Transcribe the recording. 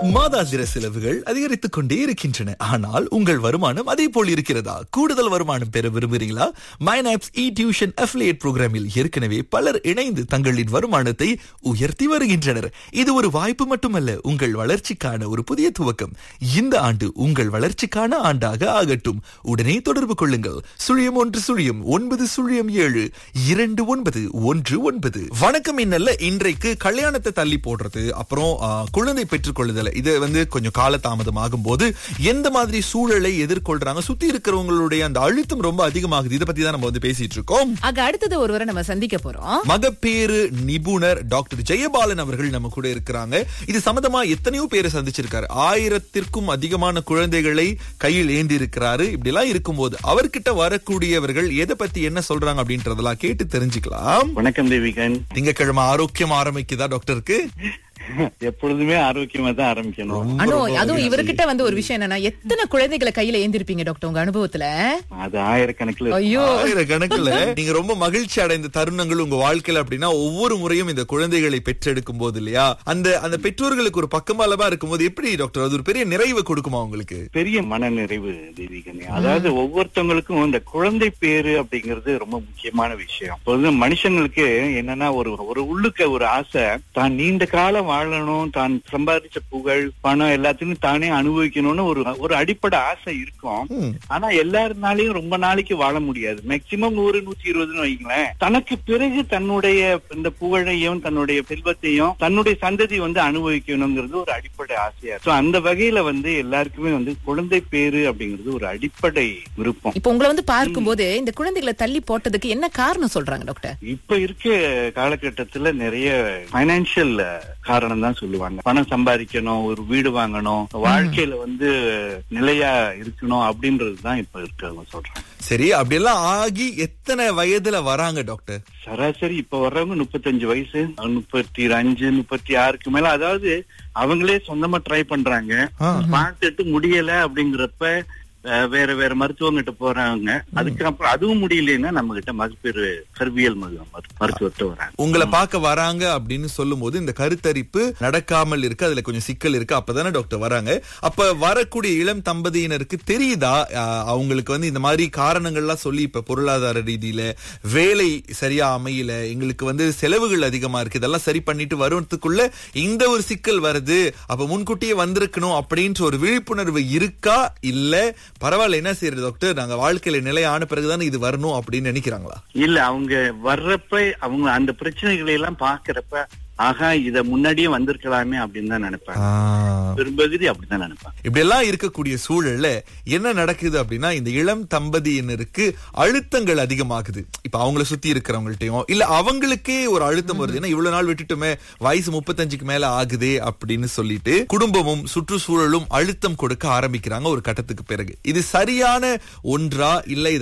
மாதாந்திர செலவுகள் அதிகரித்துக் கொண்டே இருக்கின்றன ஆனால் உங்கள் வருமானம் அதே போல் இருக்கிறதா கூடுதல் வருமானம் பெற விரும்புகிறீங்களா மைனாப்ஸ் இ டியூஷன் அஃபிலியேட் புரோகிராமில் ஏற்கனவே பலர் இணைந்து தங்களின் வருமானத்தை உயர்த்தி வருகின்றனர் இது ஒரு வாய்ப்பு மட்டுமல்ல உங்கள் வளர்ச்சிக்கான ஒரு புதிய துவக்கம் இந்த ஆண்டு உங்கள் வளர்ச்சிக்கான ஆண்டாக ஆகட்டும் உடனே தொடர்பு கொள்ளுங்கள் சுழியம் ஒன்று சுழியம் ஒன்பது சுழியம் ஏழு இரண்டு ஒன்பது ஒன்று ஒன்பது வணக்கம் இன்னல்ல இன்றைக்கு கல்யாணத்தை தள்ளி போடுறது அப்புறம் ஆ, குழந்தை பெற்றுக்கொள்ளுதல் இது வந்து கொஞ்சம் காலதாமதம் ஆகும் போது எந்த மாதிரி சூழலை எதிர்கொள்றாங்க சுத்தி இருக்கிறவங்களுடைய அந்த அழுத்தம் ரொம்ப அதிகமாகுது இதை பத்தி தான் நம்ம வந்து பேசிட்டு இருக்கோம் ஆக அடுத்தது ஒருவரை நம்ம சந்திக்க போறோம் மகப்பேறு நிபுணர் டாக்டர் ஜெயபாலன் அவர்கள் நம்ம கூட இருக்கிறாங்க இது சம்பந்தமா எத்தனையோ பேரை சந்திச்சிருக்காரு ஆயிரத்திற்கும் அதிகமான குழந்தைகளை கையில் ஏந்தி இருக்கிறாரு இப்படி எல்லாம் இருக்கும்போது அவர்கிட்ட வரக்கூடியவர்கள் எதை பத்தி என்ன சொல்றாங்க அப்படின்றதெல்லாம் கேட்டு தெரிஞ்சுக்கலாம் வணக்கம் தேவிகன் திங்கக்கிழமை ஆரோக்கியம் ஆரம்பிக்குதா டாக்டருக்கு எப்பொழுதுமே ஆரோக்கியமா தான் ஆரம்பிக்கணும் அனு அதுவும் இவர்கிட்ட வந்து ஒரு விஷயம் என்னன்னா எத்தனை குழந்தைகளை கையில ஏந்திருப்பீங்க டாக்டர் உங்க அனுபவத்துல அது ஆயிரக்கணக்கில் இருக்கு. ஐயோ ஆயிரக்கணக்குல நீங்க ரொம்ப மகிழ்ச்சி அடைந்த தருணங்கள் உங்க வாழ்க்கையில அப்படின்னா ஒவ்வொரு முறையும் இந்த குழந்தைகளை பெற்றெடுக்கும் போது இல்லையா அந்த அந்த பெற்றோர்களுக்கு ஒரு பக்கமாலமா இருக்கும்போது எப்படி டாக்டர் அது ஒரு பெரிய நிறைவு கொடுக்குமா உங்களுக்கு பெரிய மன நிறைவு தேவிகனே அதாவது ஒவ்வொருத்தவங்களுக்கும் இந்த குழந்தை பேரு அப்படிங்கிறது ரொம்ப முக்கியமான விஷயம் பொதுவாக மனுஷங்களுக்கு என்னன்னா ஒரு ஒரு உள்ளுக்க ஒரு ஆசை தான் நீண்ட காலம் வாழணும் தான் சம்பாதிச்ச புகழ் பணம் எல்லாத்தையும் தானே அனுபவிக்கணும்னு ஒரு ஒரு அடிப்படை ஆசை இருக்கும் ம். ஆனா எல்லாருனாலையும் ரொம்ப நாளைக்கு வாழ முடியாது மேக்சிமம் நூறு நூத்தி இருபதுன்னு வைங்களேன் தனக்கு பிறகு தன்னுடைய இந்த புகழையும் தன்னுடைய செல்வத்தையும் தன்னுடைய சந்ததி வந்து அனுபவிக்கணுங்கிறது ஒரு அடிப்படை ஆசையா சோ அந்த வகையில வந்து எல்லாருக்குமே வந்து குழந்தை பேரு அப்படிங்கிறது ஒரு அடிப்படை விருப்பம் இப்ப உங்களை வந்து பார்க்கும்போது இந்த குழந்தைகளை தள்ளி போட்டதுக்கு என்ன காரணம் சொல்றாங்க டாக்டர் இப்ப இருக்க காலகட்டத்துல நிறைய பைனான்சியல் காரணம் தான் சொல்லுவாங்க பணம் சம்பாதிக்கணும் ஒரு வீடு வாங்கணும் வாழ்க்கையில வந்து நிலையா இருக்கணும் அப்படின்றது தான் இப்ப இருக்கவங்க சொல்றாங்க சரி அப்படியெல்லாம் ஆகி எத்தனை வயதுல வராங்க டாக்டர் சராசரி இப்ப வர்றவங்க முப்பத்தஞ்சு வயசு முப்பத்தி அஞ்சு முப்பத்தி ஆறுக்கு மேல அதாவது அவங்களே சொந்தமா ட்ரை பண்றாங்க ஆ. பார்த்துட்டு முடியல அப்படிங்கிறப்ப அஹ், வேற வேற மருத்துவங்கிட்ட போறாங்க அதுக்கப்புறம் அதுவும் முடியலன்னா நம்ம கிட்ட மகப்பேறு கருவியல் மரு- மரு- மருத்துவத்தை வராங்க உங்களை பார்க்க வராங்க அப்படின்னு சொல்லும்போது இந்த கருத்தரிப்பு நடக்காமல் இருக்கு அதுல கொஞ்சம் சிக்கல் இருக்கு அப்பதானே டாக்டர் வராங்க அப்ப வரக்கூடிய இளம் தம்பதியினருக்கு தெரியுதா ஆஹ், அவங்களுக்கு வந்து இந்த மாதிரி காரணங்கள்லாம் சொல்லி இப்ப பொருளாதார ரீதியில வேலை சரியா அமையல எங்களுக்கு வந்து செலவுகள் அதிகமா இருக்கு இதெல்லாம் சரி பண்ணிட்டு வருவதுக்குள்ள இந்த ஒரு சிக்கல் வருது அப்ப முன்கூட்டியே வந்திருக்கணும் அப்படின்ற ஒரு விழிப்புணர்வு இருக்கா இல்ல பரவாயில்ல என்ன செய்யறது டாக்டர் நாங்க வாழ்க்கையில நிலையான பிறகுதானே இது வரணும் அப்படின்னு நினைக்கிறாங்களா இல்ல அவங்க வர்றப்ப அவங்க அந்த பிரச்சனைகளை எல்லாம் பாக்குறப்ப ஆகா இத முன்னாடியே வந்திருக்கலாமே அப்படின்னு தான் நினைப்பாங்க ஆஹ். பெரும்பகுதி அப்படிதான் நினைப்பாங்க இப்படி எல்லாம் இருக்கக்கூடிய சூழல்ல என்ன நடக்குது அப்படின்னா இந்த இளம் தம்பதியினருக்கு அழுத்தங்கள் அதிகமாகுது இப்ப அவங்கள சுத்தி இருக்கிறவங்கள்ட்டயும் இல்ல அவங்களுக்கே ஒரு அழுத்தம் வருது ஏன்னா இவ்வளவு நாள் விட்டுட்டுமே வயசு முப்பத்தஞ்சுக்கு மேல ஆகுதே அப்படின்னு சொல்லிட்டு குடும்பமும் சுற்றுச்சூழலும் அழுத்தம் கொடுக்க ஆரம்பிக்கிறாங்க ஒரு கட்டத்துக்கு பிறகு இது சரியான ஒன்றா இல்ல இது